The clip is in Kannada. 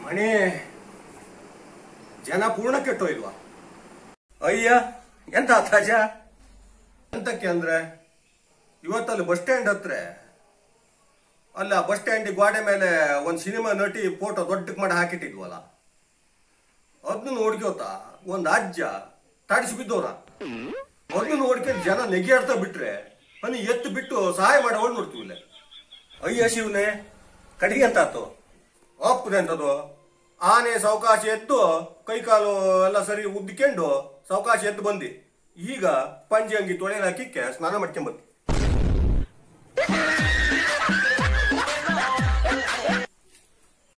ಮಣಿ ಜನ ಪೂರ್ಣ ಕೆಟ್ಟೋಯ್ಲ್ವಾ ಅಯ್ಯ ಎಂತ ತಾಜ ಎಂತಕ್ಕೆ ಅಂದ್ರೆ ಇವತ್ತಲ್ಲಿ ಬಸ್ ಸ್ಟ್ಯಾಂಡ್ ಹತ್ರ ಅಲ್ಲ ಬಸ್ ಸ್ಟ್ಯಾಂಡ್ ಗೋಡೆ ಮೇಲೆ ಒಂದು ಸಿನಿಮಾ ನಟಿ ಫೋಟೋ ದೊಡ್ಡಕ್ಕೆ ಮಾಡಿ ಹಾಕಿಟ್ಟಿದ್ವಲ್ಲ ಅದನ್ನ ನೋಡ್ಕೋತ ಒಂದು ಅಜ್ಜ ತಾಡಿಸಿ ಬಿದ್ದವ್ರ ಅದನ್ನ ನೋಡ್ಕೊಂಡು ಜನ ನೆಗೆಯಾಡ್ತಾ ಬಿಟ್ರೆ ಬನ್ನಿ ಎತ್ತು ಬಿಟ್ಟು ಸಹಾಯ ಮಾಡೋಳು ನೋಡ್ತೀವಿಲ್ಲ ಅಯ್ಯ ಶಿವನೇ ಕಡಿಗೆ ಅಂತ ಆತು ಒಪ್ಪದೆ ಅಂತದು ಆನೆ ಸಾವಕಾಶ ಎದ್ದು ಕೈಕಾಲು ಎಲ್ಲ ಸರಿ ಉದ್ಕೊಂಡು ಸಾವಕಾಶ ಎದ್ದು ಬಂದಿ ಈಗ ಪಂಚಿ ಅಂಗಿ ತೊಳೆಯಲ್ ಹಾಕಿಕ್ಕೆ ಸ್ನಾನ ಮಾಡ್ಕೊಂಬತ್ತಿ